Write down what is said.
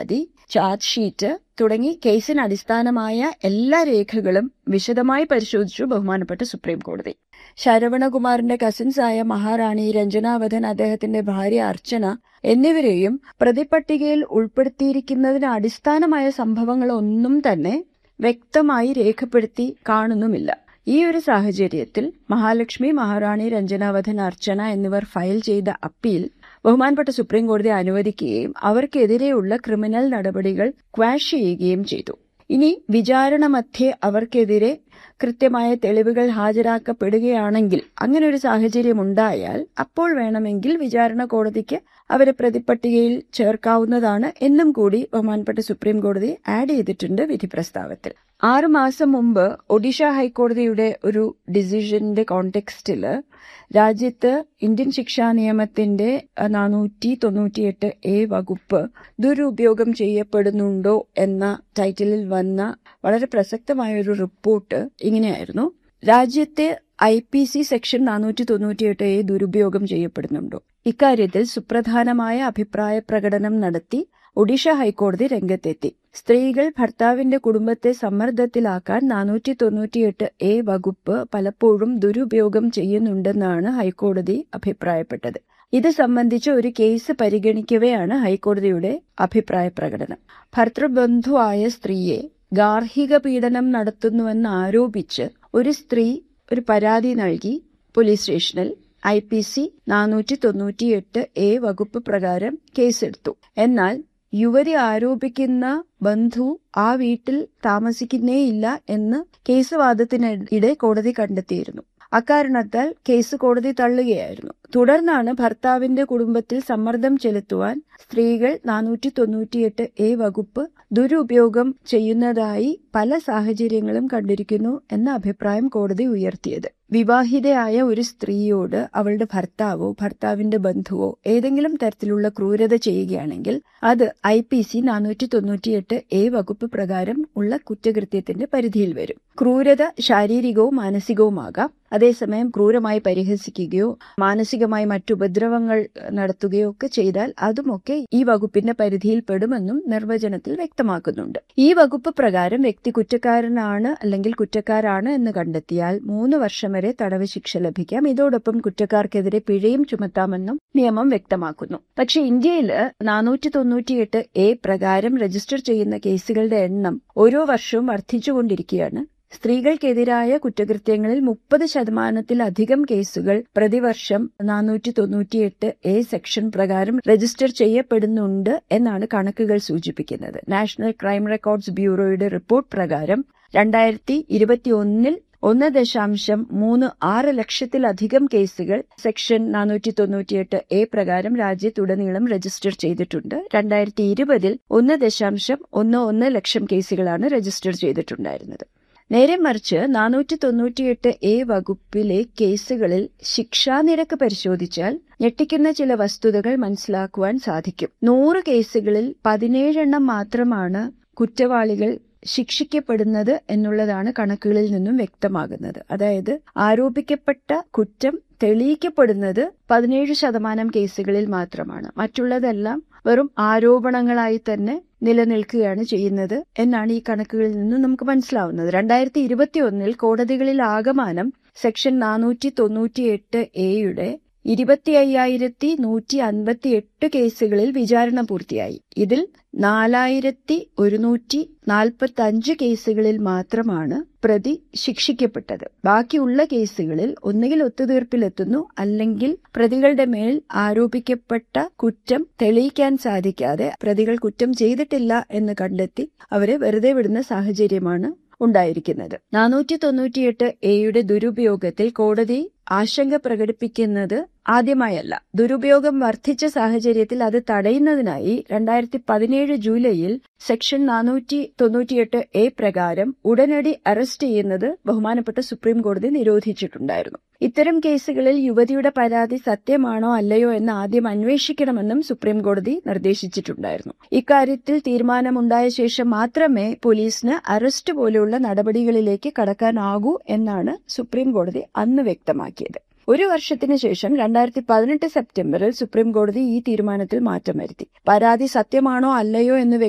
പരാതി charge sheet തുടങ്ങി കേസിന് അടിസ്ഥാനമായ എല്ലാ രേഖകളും വിശദമായി പരിശോധിച്ചു ബഹുമാനപ്പെട്ട സുപ്രീം കോടതി ശരവണകുമാറിന്റെ കസിൻസായ മഹാറാണി രഞ്ജനാവധൻ അദ്ദേഹത്തിന്റെ ഭാര്യ അർച്ചന എന്നിവരെയും പ്രതിപട്ടികയിൽ ഉൾപ്പെടുത്തിയിരിക്കുന്നതിന് അടിസ്ഥാനമായ സംഭവങ്ങളൊന്നും തന്നെ വ്യക്തമായി രേഖപ്പെടുത്തി കാണുന്നുമില്ല ഈ ഒരു സാഹചര്യത്തിൽ മഹാലക്ഷ്മി മഹാറാണി രഞ്ജനാവധൻ അർച്ചന എന്നിവർ ഫയൽ ചെയ്ത അപ്പീൽ ബഹുമാനപ്പെട്ട സുപ്രീം കോടതി അനുവദിക്കുകയും അവർക്കെതിരെയുള്ള ക്രിമിനൽ നടപടികൾ ക്വാഷ് ചെയ്യുകയും ചെയ്തു ഇനി വിചാരണ മധ്യേ അവർക്കെതിരെ കൃത്യമായ തെളിവുകൾ ഹാജരാക്കപ്പെടുകയാണെങ്കിൽ അങ്ങനെ ഒരു സാഹചര്യം ഉണ്ടായാൽ അപ്പോൾ വേണമെങ്കിൽ വിചാരണ കോടതിക്ക് അവരെ പ്രതിപട്ടികയിൽ ചേർക്കാവുന്നതാണ് എന്നും കൂടി ബഹുമാനപ്പെട്ട സുപ്രീം കോടതി ആഡ് ചെയ്തിട്ടുണ്ട് വിധി പ്രസ്താവത്തിൽ ആറു മാസം മുമ്പ് ഒഡീഷ ഹൈക്കോടതിയുടെ ഒരു ഡിസിഷന്റെ കോണ്ടെക്സ്റ്റില് രാജ്യത്ത് ഇന്ത്യൻ ശിക്ഷാ നിയമത്തിന്റെ നാനൂറ്റി തൊണ്ണൂറ്റിയെട്ട് എ വകുപ്പ് ദുരുപയോഗം ചെയ്യപ്പെടുന്നുണ്ടോ എന്ന ടൈറ്റിലിൽ വന്ന വളരെ പ്രസക്തമായ ഒരു റിപ്പോർട്ട് ഇങ്ങനെയായിരുന്നു രാജ്യത്തെ ഐ പി സി സെക്ഷൻ നാനൂറ്റി തൊണ്ണൂറ്റിയെട്ട് എ ദുരുപയോഗം ചെയ്യപ്പെടുന്നുണ്ടോ ഇക്കാര്യത്തിൽ സുപ്രധാനമായ അഭിപ്രായ പ്രകടനം നടത്തി ഒഡീഷ ഹൈക്കോടതി രംഗത്തെത്തി സ്ത്രീകൾ ഭർത്താവിന്റെ കുടുംബത്തെ സമ്മർദ്ദത്തിലാക്കാൻ നാനൂറ്റി തൊണ്ണൂറ്റിയെട്ട് എ വകുപ്പ് പലപ്പോഴും ദുരുപയോഗം ചെയ്യുന്നുണ്ടെന്നാണ് ഹൈക്കോടതി അഭിപ്രായപ്പെട്ടത് ഇത് സംബന്ധിച്ച് ഒരു കേസ് പരിഗണിക്കവെയാണ് ഹൈക്കോടതിയുടെ അഭിപ്രായ പ്രകടനം ഭർത്തൃബന്ധുവായ സ്ത്രീയെ ഗാർഹിക പീഡനം നടത്തുന്നുവെന്ന് ആരോപിച്ച് ഒരു സ്ത്രീ ഒരു പരാതി നൽകി പോലീസ് സ്റ്റേഷനിൽ ഐ പി സി നാനൂറ്റി തൊണ്ണൂറ്റിയെട്ട് എ വകുപ്പ് പ്രകാരം കേസെടുത്തു എന്നാൽ യുവതി ആരോപിക്കുന്ന ബന്ധു ആ വീട്ടിൽ താമസിക്കുന്നേയില്ല എന്ന് കേസ് വാദത്തിനിടെ കോടതി കണ്ടെത്തിയിരുന്നു അക്കാരണത്താൽ കേസ് കോടതി തള്ളുകയായിരുന്നു തുടർന്നാണ് ഭർത്താവിന്റെ കുടുംബത്തിൽ സമ്മർദ്ദം ചെലുത്തുവാൻ സ്ത്രീകൾ നാനൂറ്റി തൊണ്ണൂറ്റിയെട്ട് എ വകുപ്പ് ദുരുപയോഗം ചെയ്യുന്നതായി പല സാഹചര്യങ്ങളും കണ്ടിരിക്കുന്നു എന്ന അഭിപ്രായം കോടതി ഉയർത്തിയത് വിവാഹിതയായ ഒരു സ്ത്രീയോട് അവളുടെ ഭർത്താവോ ഭർത്താവിന്റെ ബന്ധുവോ ഏതെങ്കിലും തരത്തിലുള്ള ക്രൂരത ചെയ്യുകയാണെങ്കിൽ അത് ഐ പി സി നാനൂറ്റി തൊണ്ണൂറ്റിയെട്ട് എ വകുപ്പ് പ്രകാരം ഉള്ള കുറ്റകൃത്യത്തിന്റെ പരിധിയിൽ വരും ക്രൂരത ശാരീരികവും മാനസികവുമാകാം അതേസമയം ക്രൂരമായി പരിഹസിക്കുകയോ മാനസികമായി മറ്റു ഉപദ്രവങ്ങൾ നടത്തുകയോ ഒക്കെ ചെയ്താൽ അതുമൊക്കെ ഈ വകുപ്പിന്റെ പരിധിയിൽ പെടുമെന്നും നിർവചനത്തിൽ വ്യക്തമാക്കുന്നുണ്ട് ഈ വകുപ്പ് പ്രകാരം വ്യക്തി കുറ്റക്കാരനാണ് അല്ലെങ്കിൽ കുറ്റക്കാരാണ് എന്ന് കണ്ടെത്തിയാൽ മൂന്ന് വർഷം വരെ തടവ് ശിക്ഷ ലഭിക്കാം ഇതോടൊപ്പം കുറ്റക്കാർക്കെതിരെ പിഴയും ചുമത്താമെന്നും നിയമം വ്യക്തമാക്കുന്നു പക്ഷെ ഇന്ത്യയിൽ നാനൂറ്റി തൊണ്ണൂറ്റിയെട്ട് എ പ്രകാരം രജിസ്റ്റർ ചെയ്യുന്ന കേസുകളുടെ എണ്ണം ഓരോ വർഷവും വർദ്ധിച്ചുകൊണ്ടിരിക്കുകയാണ് സ്ത്രീകൾക്കെതിരായ കുറ്റകൃത്യങ്ങളിൽ മുപ്പത് ശതമാനത്തിലധികം കേസുകൾ പ്രതിവർഷം നാനൂറ്റി തൊണ്ണൂറ്റിയെട്ട് എ സെക്ഷൻ പ്രകാരം രജിസ്റ്റർ ചെയ്യപ്പെടുന്നുണ്ട് എന്നാണ് കണക്കുകൾ സൂചിപ്പിക്കുന്നത് നാഷണൽ ക്രൈം റെക്കോർഡ്സ് ബ്യൂറോയുടെ റിപ്പോർട്ട് പ്രകാരം രണ്ടായിരത്തി ഇരുപത്തിയൊന്നിൽ ഒന്ന് ദശാംശം മൂന്ന് ആറ് ലക്ഷത്തിലധികം കേസുകൾ സെക്ഷൻ നാനൂറ്റി തൊണ്ണൂറ്റിയെട്ട് എ പ്രകാരം രാജ്യത്തുടനീളം രജിസ്റ്റർ ചെയ്തിട്ടുണ്ട് രണ്ടായിരത്തി ഇരുപതിൽ ഒന്ന് ദശാംശം ഒന്ന് ഒന്ന് ലക്ഷം കേസുകളാണ് രജിസ്റ്റർ ചെയ്തിട്ടുണ്ടായിരുന്നത് നേരെ മറിച്ച് നാനൂറ്റി തൊണ്ണൂറ്റിയെട്ട് എ വകുപ്പിലെ കേസുകളിൽ ശിക്ഷാനിരക്ക് പരിശോധിച്ചാൽ ഞെട്ടിക്കുന്ന ചില വസ്തുതകൾ മനസ്സിലാക്കുവാൻ സാധിക്കും നൂറ് കേസുകളിൽ പതിനേഴെണ്ണം മാത്രമാണ് കുറ്റവാളികൾ ശിക്ഷിക്കപ്പെടുന്നത് എന്നുള്ളതാണ് കണക്കുകളിൽ നിന്നും വ്യക്തമാകുന്നത് അതായത് ആരോപിക്കപ്പെട്ട കുറ്റം തെളിയിക്കപ്പെടുന്നത് പതിനേഴ് ശതമാനം കേസുകളിൽ മാത്രമാണ് മറ്റുള്ളതെല്ലാം വെറും ആരോപണങ്ങളായി തന്നെ നിലനിൽക്കുകയാണ് ചെയ്യുന്നത് എന്നാണ് ഈ കണക്കുകളിൽ നിന്ന് നമുക്ക് മനസ്സിലാവുന്നത് രണ്ടായിരത്തി ഇരുപത്തി ഒന്നിൽ കോടതികളിൽ ആകമാനം സെക്ഷൻ നാനൂറ്റി തൊണ്ണൂറ്റി എട്ട് എയുടെ ഇരുപത്തി അയ്യായിരത്തി നൂറ്റി അൻപത്തി എട്ട് കേസുകളിൽ വിചാരണ പൂർത്തിയായി ഇതിൽ നാലായിരത്തി ഒരുന്നൂറ്റി നാൽപ്പത്തി അഞ്ച് കേസുകളിൽ മാത്രമാണ് പ്രതി ശിക്ഷിക്കപ്പെട്ടത് ബാക്കിയുള്ള കേസുകളിൽ ഒന്നുകിൽ ഒത്തുതീർപ്പിലെത്തുന്നു അല്ലെങ്കിൽ പ്രതികളുടെ മേൽ ആരോപിക്കപ്പെട്ട കുറ്റം തെളിയിക്കാൻ സാധിക്കാതെ പ്രതികൾ കുറ്റം ചെയ്തിട്ടില്ല എന്ന് കണ്ടെത്തി അവരെ വെറുതെ വിടുന്ന സാഹചര്യമാണ് ഉണ്ടായിരിക്കുന്നത് നാനൂറ്റി തൊണ്ണൂറ്റിയെട്ട് എയുടെ ദുരുപയോഗത്തിൽ കോടതി ആശങ്ക പ്രകടിപ്പിക്കുന്നത് ആദ്യമായല്ല ദുരുപയോഗം വർദ്ധിച്ച സാഹചര്യത്തിൽ അത് തടയുന്നതിനായി രണ്ടായിരത്തി പതിനേഴ് ജൂലൈയിൽ സെക്ഷൻ നാനൂറ്റി തൊണ്ണൂറ്റിയെട്ട് എ പ്രകാരം ഉടനടി അറസ്റ്റ് ചെയ്യുന്നത് ബഹുമാനപ്പെട്ട സുപ്രീം കോടതി നിരോധിച്ചിട്ടുണ്ടായിരുന്നു ഇത്തരം കേസുകളിൽ യുവതിയുടെ പരാതി സത്യമാണോ അല്ലയോ എന്ന് ആദ്യം അന്വേഷിക്കണമെന്നും സുപ്രീം കോടതി നിർദ്ദേശിച്ചിട്ടുണ്ടായിരുന്നു ഇക്കാര്യത്തിൽ തീരുമാനമുണ്ടായ ശേഷം മാത്രമേ പോലീസിന് അറസ്റ്റ് പോലെയുള്ള നടപടികളിലേക്ക് കടക്കാനാകൂ എന്നാണ് സുപ്രീം കോടതി അന്ന് വ്യക്തമാക്കിയത് ഒരു വർഷത്തിന് ശേഷം രണ്ടായിരത്തി പതിനെട്ട് സെപ്റ്റംബറിൽ സുപ്രീം കോടതി ഈ തീരുമാനത്തിൽ മാറ്റം വരുത്തി പരാതി സത്യമാണോ അല്ലയോ എന്ന്